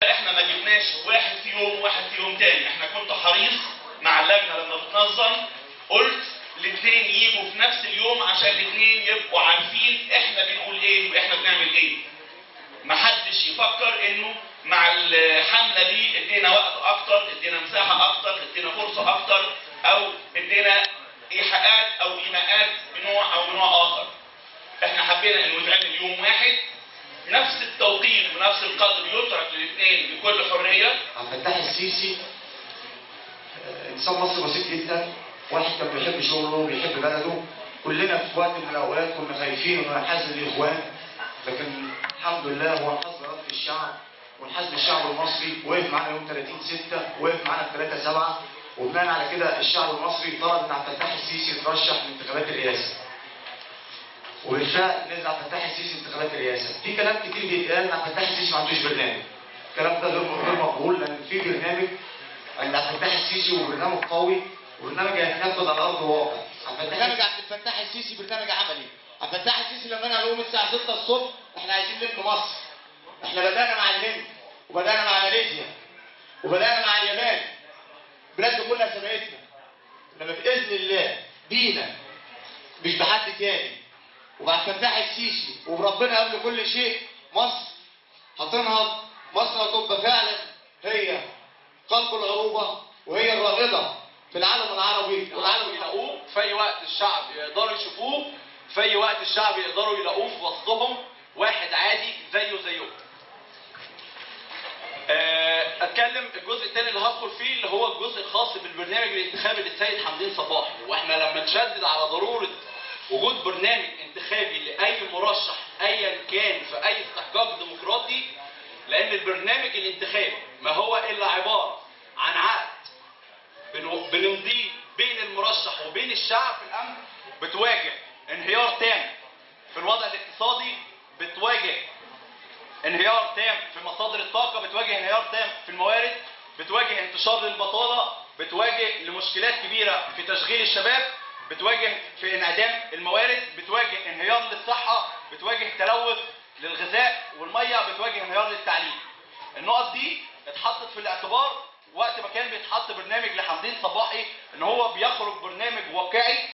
احنا ما جبناش واحد في يوم واحد في يوم تاني احنا كنت حريص مع اللجنه لما بتنظم قلت الاثنين يجوا في نفس اليوم عشان الاثنين يبقوا عارفين احنا بنقول ايه واحنا بنعمل ايه محدش يفكر انه مع الحمله دي ادينا وقت اكتر ادينا مساحه اكتر ادينا فرصه اكتر او ادينا ايحاءات او ايماءات بنوع او بنوع اخر احنا حبينا انه يتعمل يوم واحد نفس التوقيت ونفس القدر يترك للاثنين بكل حريه عبد الفتاح السيسي آه، انسان مصري بسيط جدا واحد كان بيحب شغله وبيحب بلده كلنا في وقت من الاوقات كنا خايفين انه ينحاز للاخوان لكن الحمد لله هو انحاز لرد الشعب وانحاز للشعب المصري وقف معانا يوم 30 6 وقف معانا في 3 7 وبناء على كده الشعب المصري طلب ان عبد الفتاح السيسي يترشح لانتخابات الرئاسه وبالفعل نزل عبد الفتاح السيسي انتخابات الرئاسه في كلام كتير بيتقال ان عبد الفتاح السيسي ما عندوش برنامج الكلام ده غير غير مقبول لان في برنامج عند عبد الفتاح السيسي وبرنامج قوي وبرنامج هيتنفذ على ارض الواقع عبد الفتاح برنامج عبد الفتاح السيسي برنامج عملي عبد الفتاح السيسي لما انا اقوم الساعه 6 الصبح احنا عايزين نبني مصر احنا بدانا مع الهند وبدانا مع ماليزيا وبدانا مع اليابان بلاد دي كلها سبقتنا انما باذن الله بينا مش بحد تاني وبعد الفتاح السيسي وبربنا قبل كل شيء مصر هتنهض مصر هتبقى فعلا هي قلب العروبه وهي الرائده في العالم العربي والعالم العربي يلاقوه في اي وقت الشعب يقدروا يشوفوه في اي وقت الشعب يقدروا يلاقوه في وسطهم واحد عادي زيه زيهم آه، اتكلم الجزء الثاني اللي هدخل فيه اللي هو الجزء الخاص بالبرنامج الانتخابي للسيد حمدين صباحي واحنا لما نشدد على ضروره وجود برنامج انتخابي لاي مرشح ايا كان في اي استحقاق ديمقراطي لان البرنامج الانتخابي ما هو الا عباره عن عقد بنو- بنمضيه بين المرشح وبين الشعب في الامن بتواجه انهيار تام في الوضع الاقتصادي بتواجه انهيار تام في مصادر الطاقه بتواجه انهيار تام في الموارد بتواجه انتشار للبطاله بتواجه لمشكلات كبيره في تشغيل الشباب بتواجه في انعدام الموارد بتواجه انهيار للصحه بتواجه تلوث للغذاء والميه بتواجه انهيار للتعليم النقط دي اتحطت في الاعتبار وقت ما كان بيتحط برنامج لحمدين صباحي ان هو بيخرج برنامج واقعي